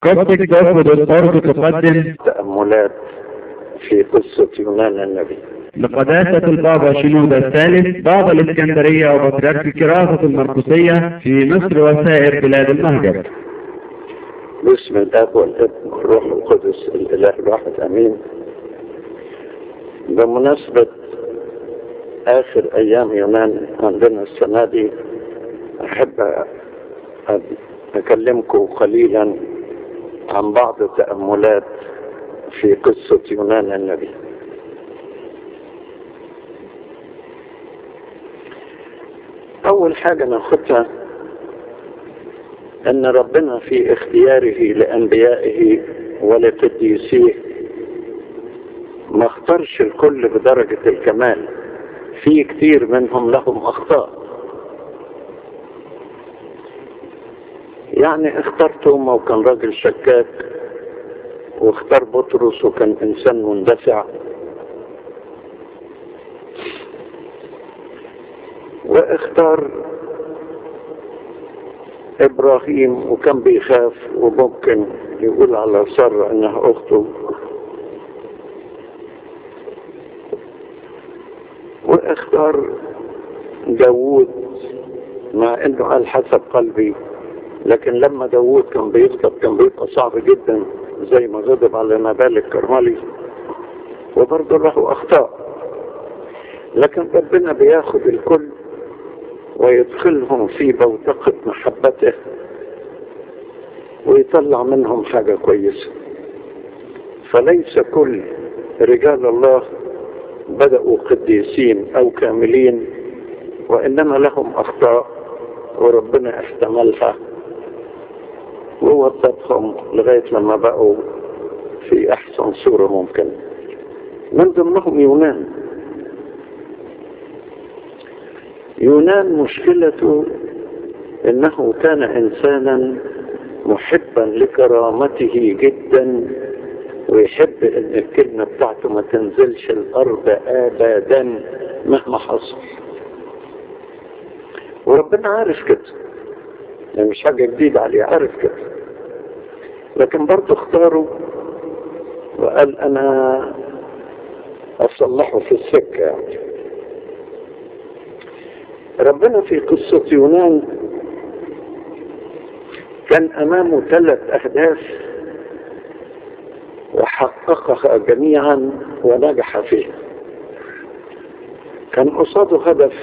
قصدك تاخد الأرض تقدم تأملات في قصة يونان النبي لقداسة البابا شنودة الثالث بابا الإسكندرية وبطريرك الكراسة المرقسية في مصر وسائر بلاد المهجر باسم الاب والابن والروح القدس الاله الواحد امين بمناسبة اخر ايام يونان عندنا السنة دي احب اكلمكم قليلا عن بعض التأملات في قصة يونان النبي اول حاجة ناخدها ان ربنا في اختياره لانبيائه ولقديسيه ما اختارش الكل بدرجة الكمال في كتير منهم لهم اخطاء يعني اختار توما وكان راجل شكاك واختار بطرس وكان انسان مندفع واختار ابراهيم وكان بيخاف وممكن يقول على سارة انها اخته واختار داوود مع انه قال حسب قلبي لكن لما داوود كان بيغضب كان بيبقى صعب جدا زي ما غضب على نبال الكرملي وبرضه له اخطاء لكن ربنا بياخد الكل ويدخلهم في بوتقة محبته ويطلع منهم حاجة كويسة فليس كل رجال الله بدأوا قديسين أو كاملين وإنما لهم أخطاء وربنا احتملها ووظفهم لغاية لما بقوا في أحسن صورة ممكنة من ضمنهم يونان يونان مشكلته انه كان انسانا محبا لكرامته جدا ويحب ان الكلمة بتاعته ما تنزلش الارض ابدا مهما حصل وربنا عارف كده يعني مش حاجة جديدة عليه عارف كده لكن برضه اختاره وقال انا اصلحه في السكة يعني ربنا في قصة يونان كان أمامه ثلاث أهداف وحققها جميعا ونجح فيها كان قصاده هدف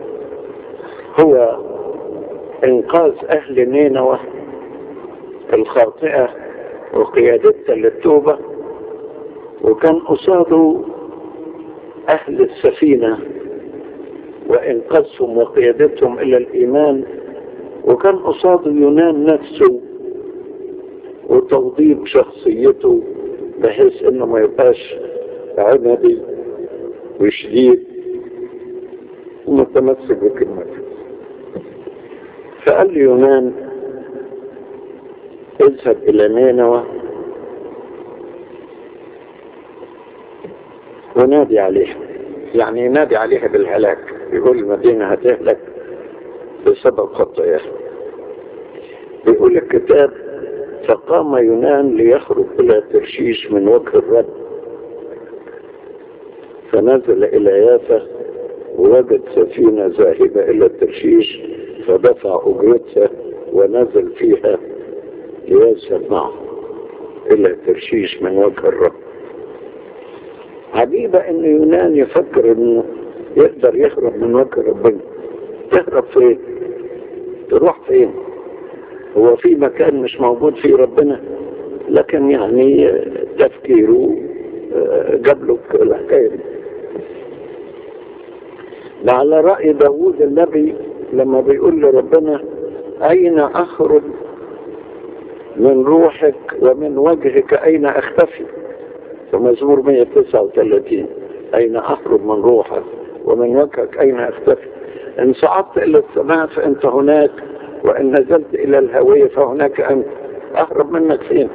هو إنقاذ أهل نينوى الخاطئة وقيادتها للتوبة وكان قصاده أهل السفينة وإنقاذهم وقيادتهم إلى الإيمان وكان قصاد يونان نفسه وتوضيب شخصيته بحيث إنه ما يبقاش عنبي وشديد ومتمسك بكلمته فقال يونان اذهب إلى نينوى ونادي عليها يعني ينادي عليها بالهلاك يقول المدينة هتهلك بسبب خطاياها بيقول الكتاب فقام يونان ليخرج إلى ترشيش من وجه الرب فنزل إلى يافا ووجد سفينة ذاهبة إلى ترشيش فدفع أجرتها ونزل فيها ليذهب معه إلى ترشيش من وجه الرب عجيبة ان يونان يفكر انه يقدر يهرب من وجه ربنا تهرب فين تروح فين هو في مكان مش موجود فيه ربنا لكن يعني تفكيره جاب له الحكاية دي ده على رأي داوود النبي لما بيقول لربنا أين أخرج من روحك ومن وجهك أين أختفي في مزمور 139 أين أخرج من روحك ومن وجهك أين أختفي إن صعدت إلى السماء فأنت هناك وإن نزلت إلى الهوية فهناك أنت أهرب منك فين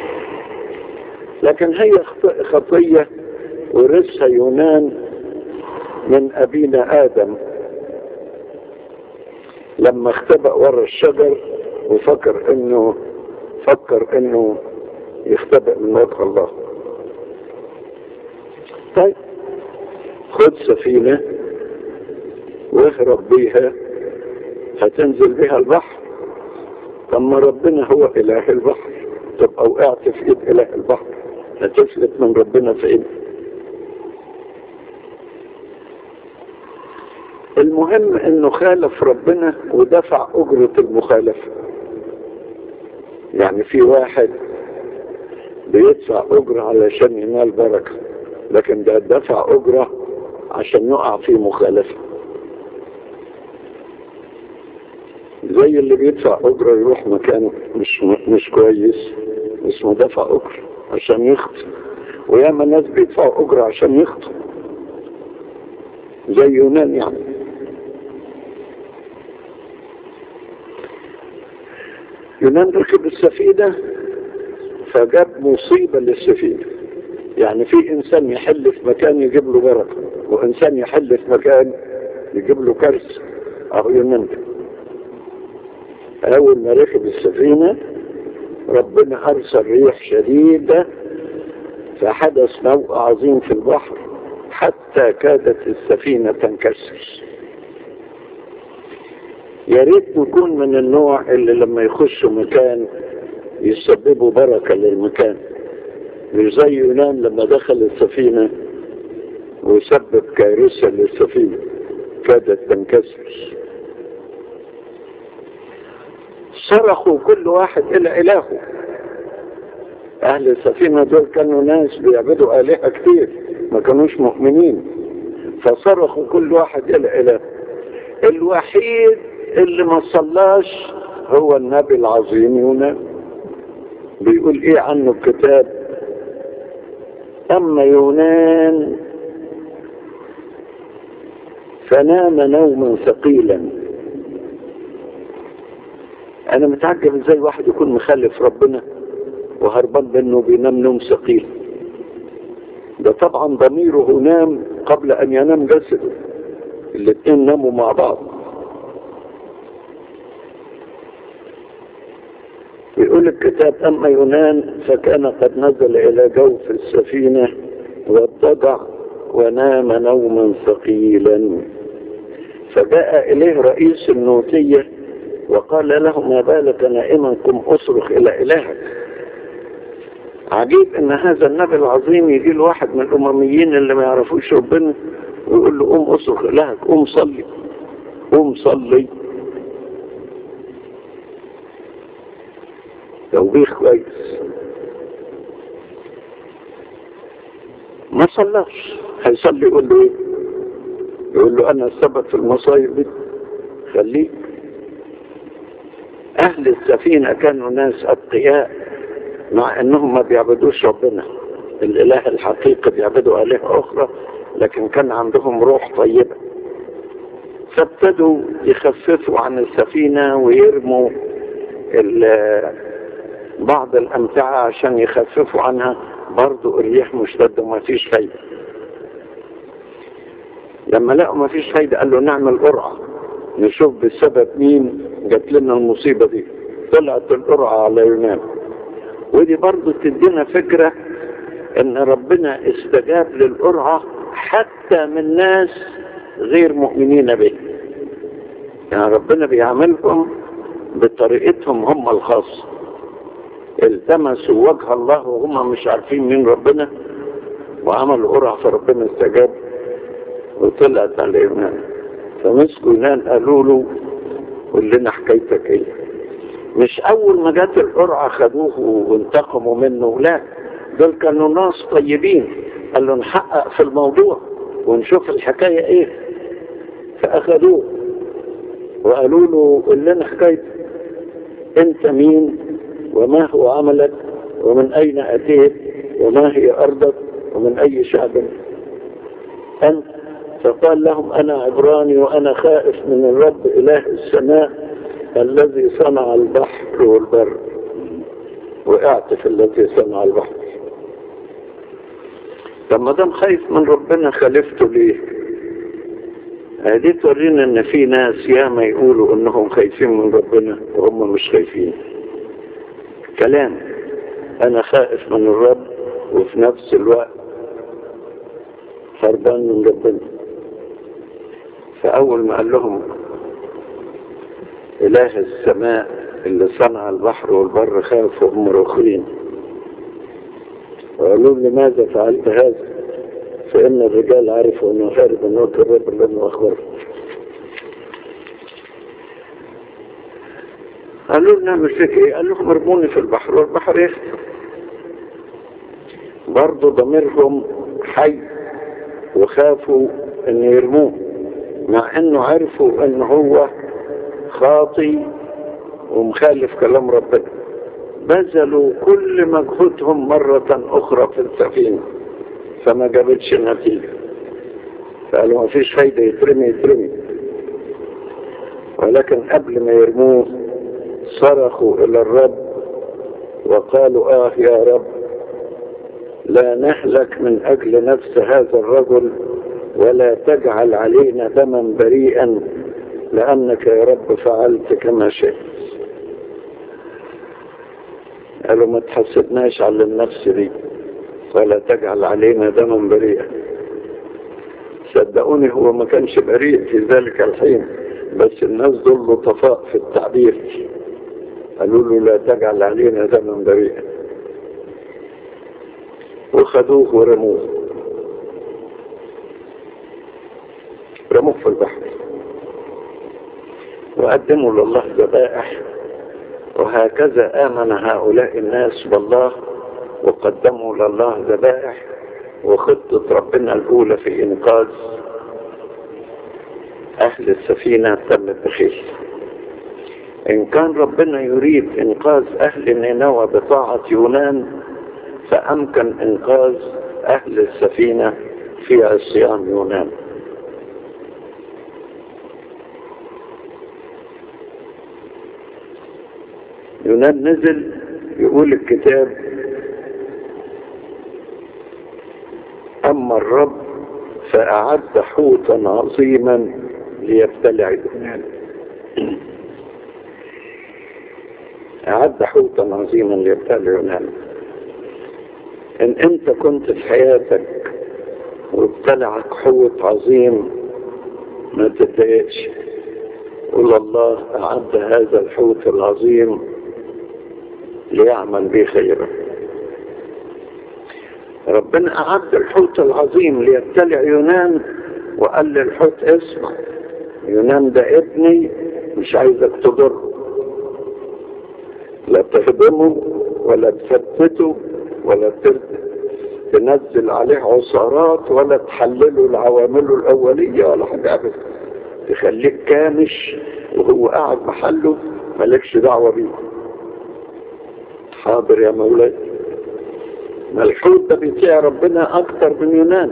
لكن هي خطية ورثها يونان من أبينا آدم لما اختبأ ورا الشجر وفكر انه فكر انه يختبئ من وجه الله طيب خد سفينة واهرب بيها هتنزل بيها البحر طب ما ربنا هو اله البحر تبقى وقعت في ايد اله البحر هتفلت من ربنا في ايد المهم انه خالف ربنا ودفع اجرة المخالفة يعني في واحد بيدفع اجرة علشان ينال بركة لكن ده دفع اجرة عشان يقع في مخالفة زي اللي بيدفع اجرة يروح مكان مش مش كويس اسمه دفع اجرة عشان يخطئ وياما ناس بيدفعوا اجرة عشان يخطئ زي يونان يعني يونان ركب السفينة فجاب مصيبة للسفينة يعني في انسان يحل في مكان يجيب له بركة وانسان يحل في مكان يجيب له كارثة اهو يونان ده اول ما ركب السفينة ربنا ارسل ريح شديدة فحدث نوء عظيم في البحر حتى كادت السفينة تنكسر يا ريت نكون من النوع اللي لما يخشوا مكان يسببوا بركة للمكان مش زي يونان لما دخل السفينة وسبب كارثة للسفينة كادت تنكسر صرخوا كل واحد إلى إلهه أهل السفينة دول كانوا ناس بيعبدوا آلهة كتير ما كانوش مؤمنين فصرخوا كل واحد إلى إله الوحيد اللي ما صلاش هو النبي العظيم يونان بيقول ايه عنه الكتاب اما يونان فنام نوما ثقيلا انا متعجب ازاي واحد يكون مخلف ربنا وهربان منه بينام نوم ثقيل ده طبعا ضميره نام قبل ان ينام جسده الاثنين ناموا مع بعض يقول الكتاب أما يونان فكان قد نزل إلى جوف السفينة واضطجع ونام نوما ثقيلا فجاء إليه رئيس النوتية وقال له ما بالك نائما قم أصرخ إلى إلهك عجيب ان هذا النبي العظيم يجي له واحد من الامميين اللي ما يعرفوش ربنا ويقول له قوم اصرخ الهك قوم صلي قوم صلي توبيخ كويس ما صلاش هيصلي يقول له ايه يقول له انا السبب في المصايب دي خليك اهل السفينة كانوا ناس اتقياء مع انهم ما بيعبدوش ربنا الاله الحقيقي بيعبدوا الهة اخرى لكن كان عندهم روح طيبة فابتدوا يخففوا عن السفينة ويرموا بعض الامتعة عشان يخففوا عنها برضو الريح مشتدة وما فيش فايدة لما لقوا ما فيش فايدة قال له نعمل قرعة نشوف بسبب مين جات لنا المصيبة دي طلعت القرعة على يونان ودي برضو تدينا فكرة ان ربنا استجاب للقرعة حتى من ناس غير مؤمنين به يعني ربنا بيعملهم بطريقتهم هم الخاصة التمسوا وجه الله وهم مش عارفين مين ربنا وعملوا قرعة فربنا استجاب وطلعت على يونان فمسكوا يونان قالوا له قول لنا حكايتك ايه مش اول ما جت القرعة خدوه وانتقموا منه لا دول كانوا ناس طيبين قال له نحقق في الموضوع ونشوف الحكاية ايه فاخدوه وقالوا له قول لنا حكايتك انت مين وما هو عملك ومن اين اتيت وما هي ارضك ومن اي شعب انت فقال لهم انا عبراني وانا خائف من الرب اله السماء الذي صنع البحر والبر وقعت في الذي صنع البحر طب ما دام خايف من ربنا خالفته ليه هذه تورينا ان في ناس ياما يقولوا انهم خايفين من ربنا وهم مش خايفين كلام انا خائف من الرب وفي نفس الوقت هربان من ربنا فاول ما قال لهم اله السماء اللي صنع البحر والبر خافوا هم رخين وقالوا لماذا فعلت هذا فإن الرجال عرفوا أنه خارج من وجه الرب لأنه أخبره قالوا لنا مش فيك ايه قال لهم ارموني في البحر والبحر يخفى برضه ضميرهم حي وخافوا ان يرموه مع انه عرفوا ان هو خاطي ومخالف كلام ربنا بذلوا كل مجهودهم مرة اخرى في السفينة فما جابتش النتيجة فقالوا ما فيش فايدة يترمي يترمي ولكن قبل ما يرموه صرخوا إلى الرب وقالوا آه يا رب لا نهلك من أجل نفس هذا الرجل ولا تجعل علينا دما بريئا لأنك يا رب فعلت كما شئت قالوا ما تحسبناش على النفس دي ولا تجعل علينا دما بريئا صدقوني هو ما كانش بريء في ذلك الحين بس الناس دول لطفاء في التعبير قالوا له لا تجعل علينا دما بريئا وخدوه ورموه رموه في البحر وقدموا لله ذبائح وهكذا آمن هؤلاء الناس بالله وقدموا لله ذبائح وخطة ربنا الأولى في إنقاذ أهل السفينة تمت بخير إن كان ربنا يريد إنقاذ أهل نينوى بطاعة يونان فأمكن إنقاذ أهل السفينة في عصيان يونان يونان نزل يقول الكتاب أما الرب فأعد حوتا عظيما ليبتلع يونان أعد حوتا عظيما ليبتلع يونان إن أنت كنت في حياتك وابتلعك حوت عظيم ما تتضايقش قول الله أعد هذا الحوت العظيم ليعمل به خيرا ربنا أعد الحوت العظيم ليبتلع يونان وقال للحوت اسمع يونان ده ابني مش عايزك تضره لا تخدمه ولا تفتته ولا تنزل عليه عصارات ولا تحلله العوامله الأولية ولا حاجة أبدا تخليك كامش وهو قاعد محله مالكش دعوة بيه حاضر يا مولاي ما الحوت ده بيطيع ربنا أكتر من يونان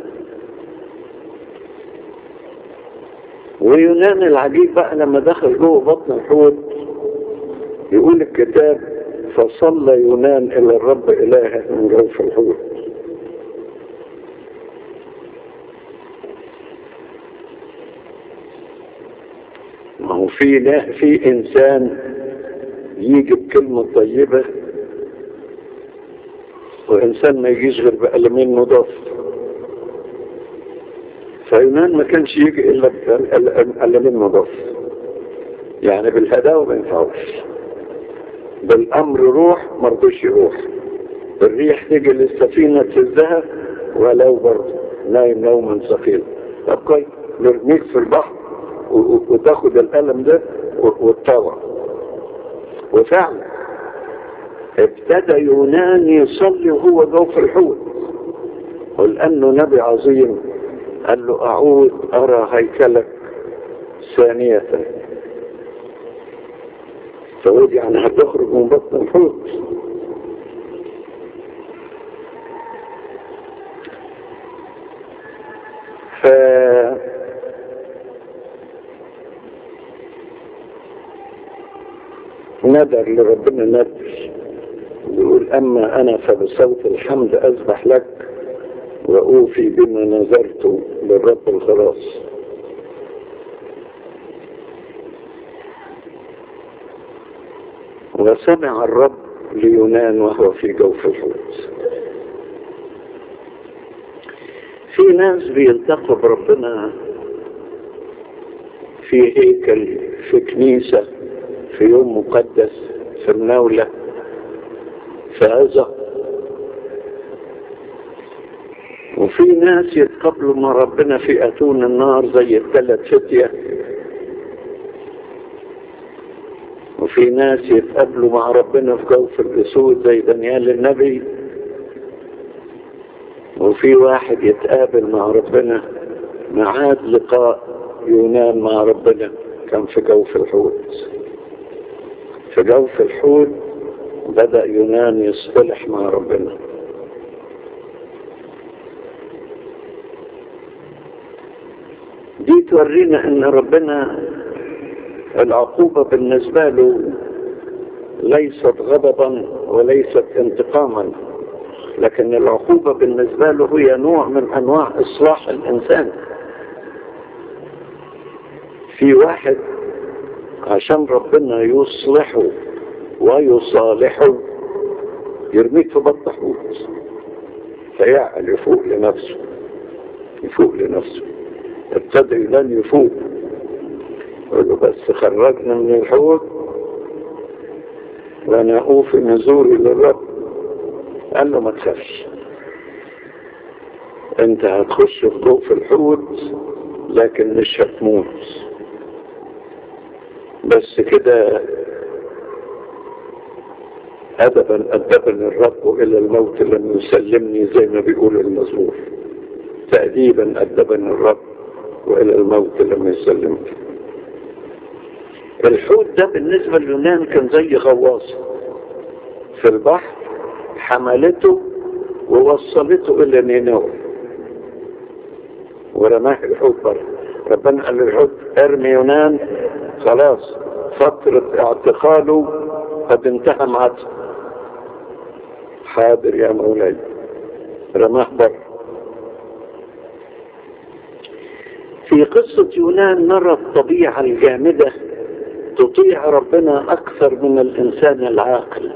ويونان العجيب بقى لما دخل جوه بطن الحوت يقول الكتاب فصلى يونان إلى الرب إلهه من جوف الحوت ما هو في في إنسان يجي بكلمة طيبة وإنسان ما يجيش غير بقلمين نضاف فيونان ما كانش يجي إلا بقلمين نضاف يعني بالهداوة ما ينفعوش بالأمر روح ما رضوش يروح الريح تيجي للسفينة تهزها ولو برضه نايم نوما ثقيلا طب كويس نرميك في البحر وتاخد القلم ده وتطوع وفعلا ابتدى يونان يصلي وهو جوف الحوت ولأنه نبي عظيم قال له أعود أرى هيكلك ثانية فقول يعني هتخرج من بطن الحوت ف ندر لربنا ندر يقول أما أنا فبصوت الحمد أذبح لك وأوفي بما نذرت للرب الخلاص وسمع الرب ليونان وهو في جوف الحوت في ناس بيلتقوا بربنا في هيكل في كنيسة في يوم مقدس في مناولة في عزة وفي ناس يتقابلوا مع ربنا في أتون النار زي الثلاث فتية وفي ناس يتقابلوا مع ربنا في جوف الأسود زي دانيال النبي وفي واحد يتقابل مع ربنا معاد لقاء يونان مع ربنا كان في جوف الحوت في جوف الحوت بدأ يونان يصطلح مع ربنا دي تورينا ان ربنا العقوبة بالنسبة له ليست غضبا وليست انتقاما لكن العقوبة بالنسبة له هي نوع من انواع اصلاح الانسان في واحد عشان ربنا يصلحه ويصالحه يرميك في بطن حوت فيعقل يفوق لنفسه يفوق لنفسه ابتدى يلان يفوق يقول له بس خرجنا من الحوت وانا اوفي نزوري للرب قال له ما تخافش انت هتخش في جوف الحوت لكن مش هتموت بس كده أدبا أدبني الرب إلى الموت لم يسلمني زي ما بيقول المزمور تأديبا أدبني الرب وإلى الموت لم يسلمني الحوت ده بالنسبة لليونان كان زي غواصة في البحر حملته ووصلته إلى نينوى ورماه الحوت بره ربنا قال للحوت ارمي يونان خلاص فترة اعتقاله قد انتهى معته حاضر يا مولاي رماه بره في قصة يونان نرى الطبيعة الجامدة تطيع ربنا أكثر من الإنسان العاقل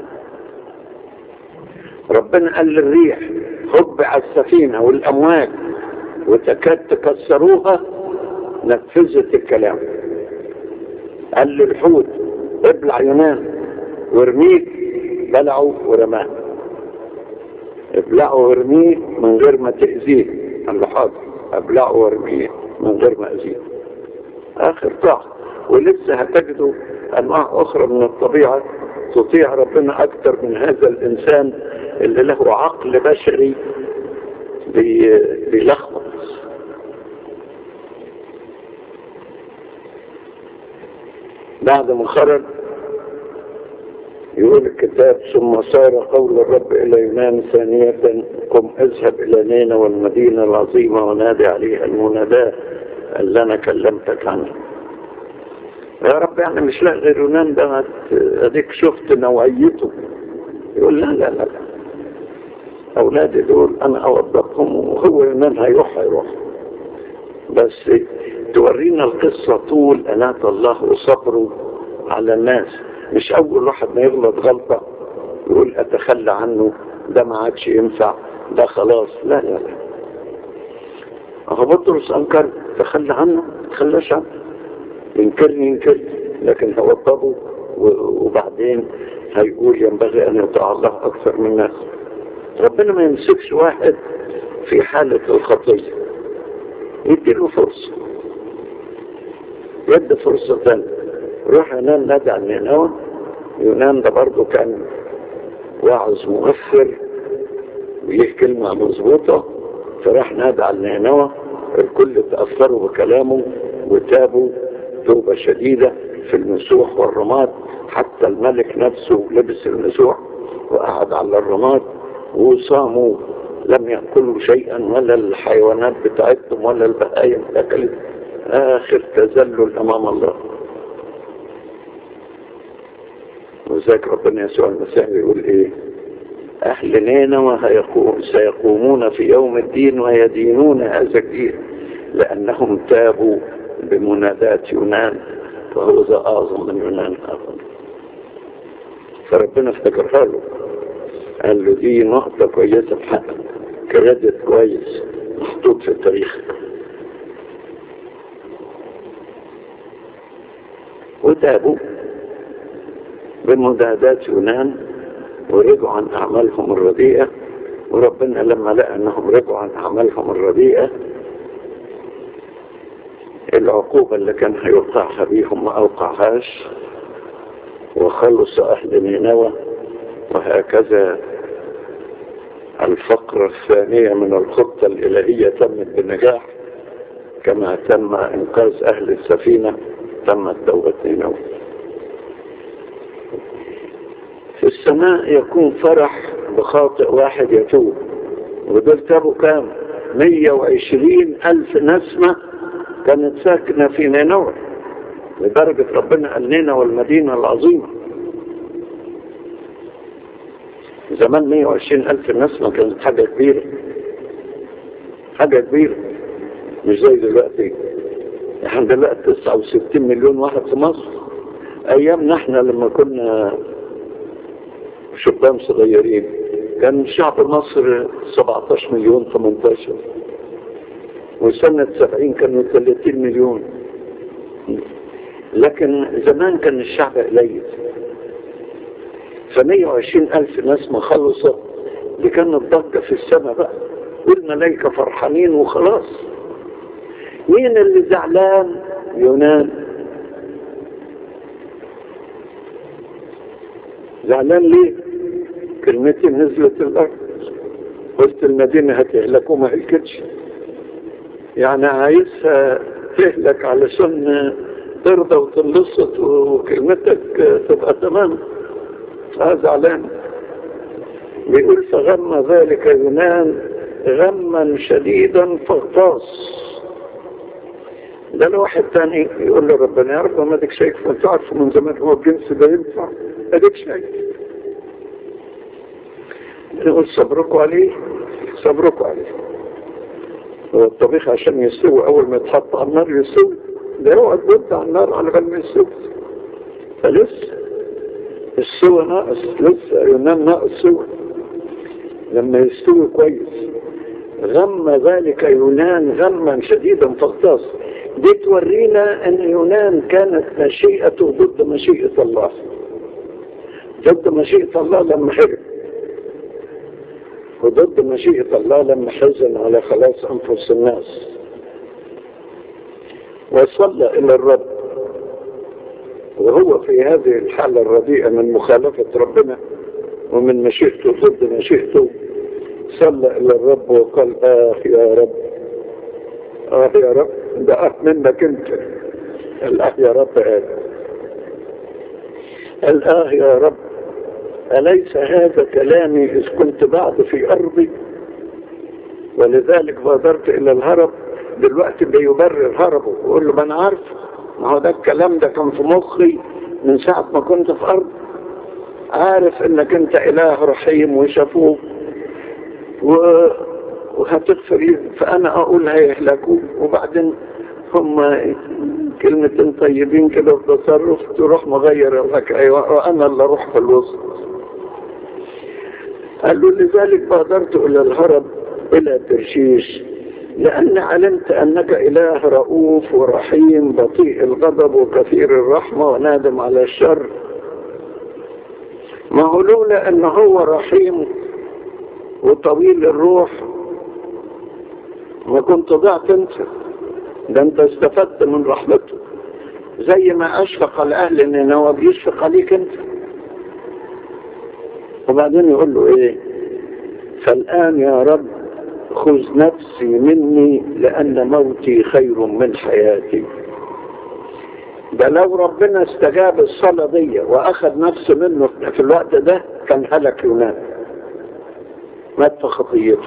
ربنا قال للريح هب على السفينة والأمواج وتكاد تكسروها نفذت الكلام قال للحوت ابلع يونان وارميك بلعه ورماه ابلعه وارميه من غير ما تأذيه قال له حاضر ابلعه وارميه من غير ما أذيه آخر طاعة ولسه هتجدوا أنواع أخرى من الطبيعة تطيع ربنا أكثر من هذا الإنسان اللي له عقل بشري بيلخبط بعد ما خرج يقول الكتاب ثم صار قول الرب إلى يونان ثانية قم اذهب إلى نينوى والمدينة العظيمة ونادي عليها المناداة اللي أنا كلمتك عنها يا رب يعني مش لاقي غير يونان ده اديك شفت نوعيته يقول لا لا لا لا اولادي دول انا اوضبهم وهو يونان هيروح هيروح بس تورينا القصة طول أناة الله وصبره على الناس مش أول واحد ما يغلط غلطة يقول أتخلى عنه ده ما عادش ينفع ده خلاص لا لا لا أخو بطرس أنكر تخلى عنه تخلاش عنه ينكرني ينكرني لكن هوضبه وبعدين هيقول ينبغي أن يطاع الله أكثر من الناس ربنا ما يمسكش واحد في حالة الخطية يديله فرصة يد فرصة ثانية روح ينام نادي عن نينوى يونان ده برضه كان واعظ مؤثر وليه كلمة مظبوطة فراح نادى على نينوى الكل تأثروا بكلامه وتابوا توبة شديدة في المسوح والرماد حتى الملك نفسه لبس المسوح وقعد على الرماد وصاموا لم يأكلوا شيئا ولا الحيوانات بتاعتهم ولا البهايم أكلت آخر تذلل أمام الله وذاك ربنا يسوع المسيح بيقول إيه أهل نينوى سيقومون في يوم الدين ويدينون هذا الدين لأنهم تابوا بمنادات يونان وهو ذا أعظم من يونان أظن فربنا افتكرها له قال له دي نقطة كويسة في حقك كريدت كويس محطوط في التاريخ وتابوا بمجاهدات يونان ورجعوا عن أعمالهم الرديئة وربنا لما لقى أنهم رجعوا عن أعمالهم الرديئة العقوبة اللي كان هيوقعها بيهم ما أوقعهاش وخلص أهل نينوى وهكذا الفقرة الثانية من الخطة الإلهية تمت بنجاح كما تم إنقاذ أهل السفينة تمت توبة نينوى في السماء يكون فرح بخاطئ واحد يتوب ودول تابوا كام 120 ألف نسمة كانت ساكنة في نينوى لدرجة ربنا قال نينوى المدينة العظيمة زمان 120 ألف نسمة كانت حاجة كبيرة حاجة كبيرة مش زي دلوقتي احنا دلوقتي 69 مليون واحد في مصر ايامنا احنا لما كنا شبان صغيرين كان شعب مصر 17 مليون 18 وسنة 70 كانوا 30 مليون لكن زمان كان الشعب قليل ف 120 ألف نسمة خلصت دي كانت ضجة في السماء بقى والملائكة فرحانين وخلاص مين اللي زعلان يونان زعلان ليه كلمتي نزلت الأرض قلت المدينة هتهلك وما هلكتش يعني عايزها تهلك علشان ترضى وتنبسط وكلمتك تبقى تمام هذا زعلان بيقول فغم ذلك يونان غما شديدا فاغتاص ده لو واحد تاني يقول له ربنا يا رب ما اديك شايف انت عارفه من زمان هو الجنس ده ينفع اديك شايف يقول صبركوا عليه صبركوا عليه هو الطبيخ عشان يستوي اول ما يتحط على النار يستوي ده يقعد ضد على النار على بال ما يستوي فلسه السوى ناقص لسه ينام ناقص سوى لما يستوي كويس غم ذلك يونان غما شديدا فاغتاص دي تورينا ان يونان كانت مشيئته ضد مشيئة الله ضد مشيئة الله لما حرم وضد مشيئة الله لما حزن على خلاص أنفس الناس وصلى إلى الرب وهو في هذه الحالة الرديئة من مخالفة ربنا ومن مشيئته ضد مشيئته صلى إلى الرب وقال آه يا رب آه يا رب ده آه منك أنت الآه يا رب هذا الآه يا رب أليس هذا كلامي إذ كنت بعد في أرضي ولذلك بادرت إلى الهرب دلوقتي بيبرر هربه ويقول له ما أنا عارف ما هو ده الكلام ده كان في مخي من ساعة ما كنت في أرض عارف إنك أنت إله رحيم وشافوه و... وهتغفر لي فأنا أقول هيهلكوا وبعدين هم كلمتين طيبين كده في تصرف تروح مغير الحكاية وأنا اللي أروح في الوسط قال له لذلك بادرت إلى الهرب إلى ترشيش لأن علمت أنك إله رؤوف ورحيم بطيء الغضب وكثير الرحمة ونادم على الشر ما هو لولا أن هو رحيم وطويل الروح ما كنت ضعت انت ده انت استفدت من رحمته زي ما اشفق على اهل نينوى بيشفق عليك انت وبعدين يقول له ايه فالان يا رب خذ نفسي مني لان موتي خير من حياتي ده لو ربنا استجاب الصلاة دي واخذ نفسه منه في الوقت ده كان هلك يونان مات في خطيته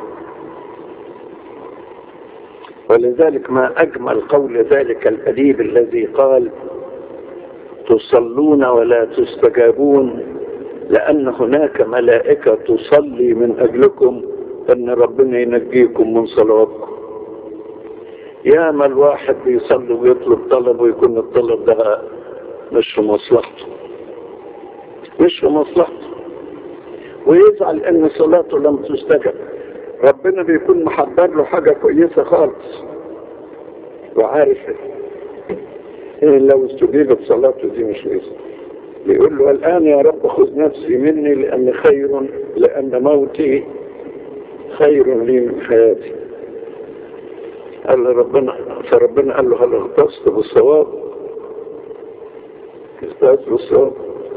ولذلك ما أجمل قول ذلك الأديب الذي قال تصلون ولا تستجابون لأن هناك ملائكة تصلي من أجلكم أن ربنا ينجيكم من صلواتكم يا ما الواحد بيصلي ويطلب طلب ويكون الطلب ده مش في مصلحته مش في مصلحته ويزعل ان صلاته لم تستجب ربنا بيكون محضر له حاجة كويسة خالص وعارف إيه لو استجيبت صلاته دي مش كويسة بيقول له الآن يا رب خذ نفسي مني لأن خير لأن موتي خير لي من حياتي قال له ربنا فربنا قال له هل اغتصت بالصواب اغتصت بالصواب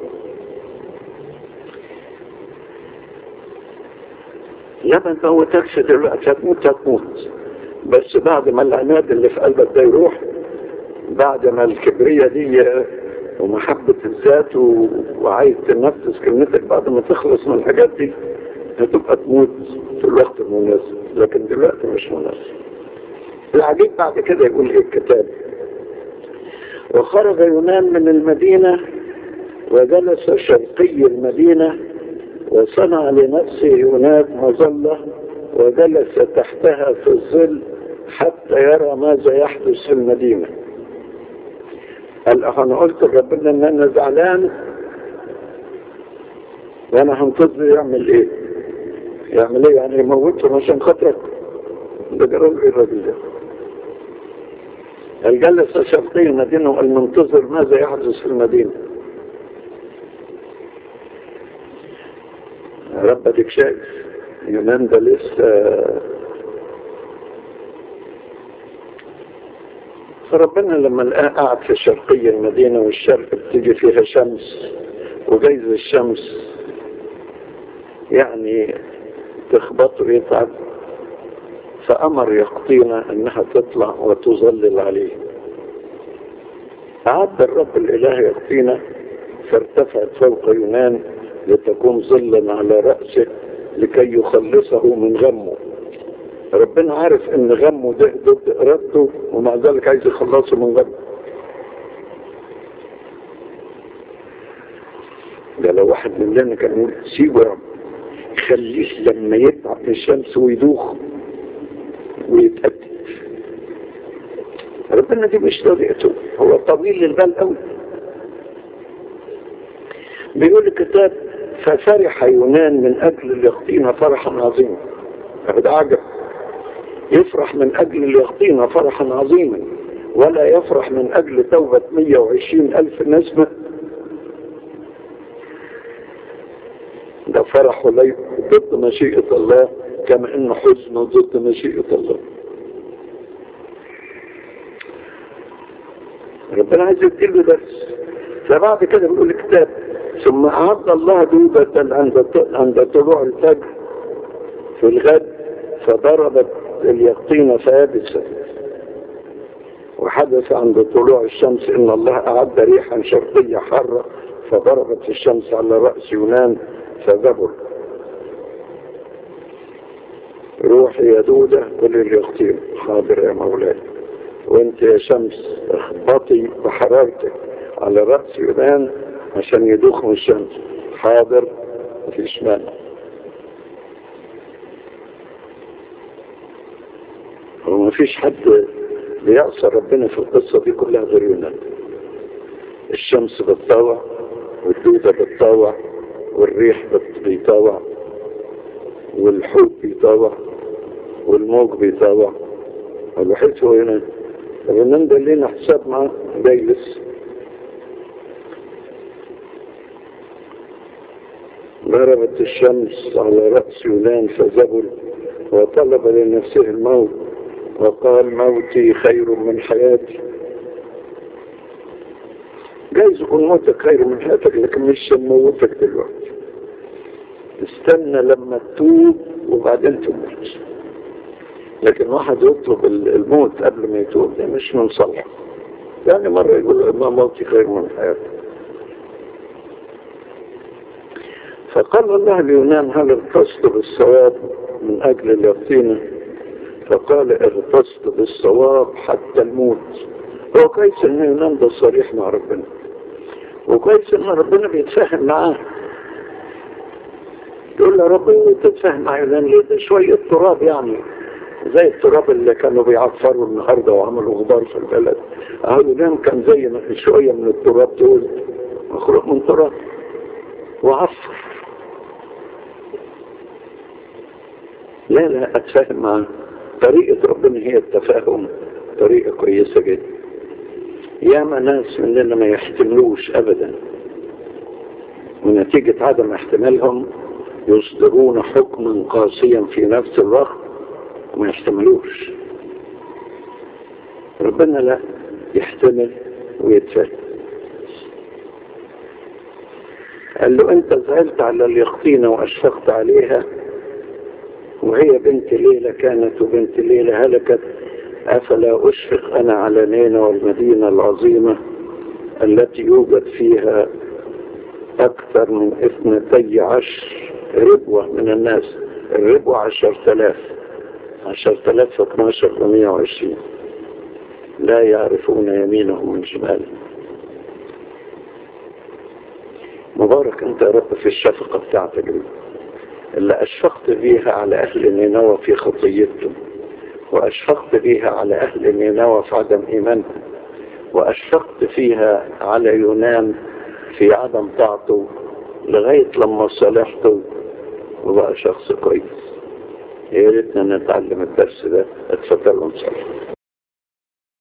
لا ما تموتكش دلوقتي هتموت هتموت بس بعد ما العناد اللي في قلبك ده يروح بعد ما الكبرية دي ومحبة الذات و... وعايز تنفذ كلمتك بعد ما تخلص من الحاجات دي هتبقى تموت في الوقت المناسب لكن دلوقتي مش مناسب العجيب بعد كده يقول ايه الكتاب وخرج يونان من المدينة وجلس شرقي المدينة وصنع لنفسه هناك مظلة وجلس تحتها في الظل حتى يرى ماذا يحدث في المدينة قال انا قلت لربنا ان انا زعلان وانا هنتظر يعمل ايه يعمل ايه يعني يموتهم عشان خاطرك ده جرب ايه الراجل ده قال جلس شرقي المدينة وقال منتظر ماذا يحدث في المدينة رب اديك شايف يونان ده لسه فربنا لما لقاه قاعد في شرقي المدينة والشرق بتيجي فيها شمس وجايز الشمس يعني تخبطه ويتعب فأمر يقطينا أنها تطلع وتظلل عليه أعد الرب الإله يقطينا فارتفعت فوق يونان لتكون ظلا على رأسه لكي يخلصه من غمه ربنا عارف ان غمه ده ضد ارادته ومع ذلك عايز يخلصه من غمه ده لو واحد مننا كان يقول سيبه يا رب خليه لما يتعب في الشمس ويدوخ ويتأدب ربنا دي مش طريقته هو طويل البال قوي بيقول الكتاب ففرح يونان من أجل اليقطين فرحا عظيما هذا عجب يفرح من أجل اليقطين فرحا عظيما ولا يفرح من أجل توبة 120 ألف نسمة ده فرح ولي ضد مشيئة الله كما إن حزنه ضد مشيئة الله ربنا عايز يديله درس فبعد كده بيقول الكتاب ثم أعد الله دودة عند عند طلوع الفجر في الغد فضربت اليقطين فيابست وحدث عند طلوع الشمس ان الله اعد ريحا شرقية حارة فضربت الشمس على رأس يونان فذبل روحي يا دودة قل اليقطين حاضر يا مولاي وانت يا شمس اخبطي بحرارتك على رأس يونان عشان يدوخ من الشمس حاضر مفيش مانع وما فيش حد بيعصى ربنا في القصة دي كلها غير يونان الشمس بتطاوع والدودة بتطاوع والريح بيطاوع والحوت بيطاوع والموج بيطاوع الوحيد هو يونان طب يونان ده لينا حساب معاه جايلس ضربت الشمس على رأس يونان فزبل وطلب لنفسه الموت وقال موتي خير من حياتي جايز يكون موتك خير من حياتك لكن مش موتك دلوقتي استنى لما تتوب وبعدين تموت لكن واحد يطلب الموت قبل ما يتوب ده مش من صالحه يعني مرة يقول ما موتي خير من حياتي فقال الله ليونان هل اغتصت بالصواب من أجل اليقين فقال اغتصت بالصواب حتى الموت هو كويس ان يونان ده صريح مع ربنا وكويس ان ربنا بيتفاهم معاه تقول له رب تتفاهم مع يونان ليه ده شوية تراب يعني زي التراب اللي كانوا بيعفروا النهاردة وعملوا غبار في البلد اهو يونان كان زي شوية من التراب دول مخلوق من تراب وعفر لا لا اتفاهم معاه طريقة ربنا هي التفاهم طريقة كويسة جدا ياما ناس مننا ما يحتملوش ابدا ونتيجة عدم احتمالهم يصدرون حكما قاسيا في نفس الوقت وما يحتملوش ربنا لا يحتمل ويتفهم قال له انت زعلت على اليقطينة واشفقت عليها وهي بنت ليلة كانت وبنت ليلة هلكت أفلا أشفق أنا على نينة والمدينة العظيمة التي يوجد فيها أكثر من اثنتي عشر ربوة من الناس الربوة عشر تلاف عشر تلاف في 12 ومية وعشرين لا يعرفون يمينهم من شمالهم مبارك أنت يا رب في الشفقة بتاعتك دي اللي أشفقت بيها على أهل نينوى في خطيتهم وأشفقت بيها على أهل نينوى في عدم إيمانهم وأشفقت فيها على يونان في عدم طاعته لغاية لما صالحته وبقى شخص كويس يا ريتنا نتعلم الدرس ده اتفضلوا نصلي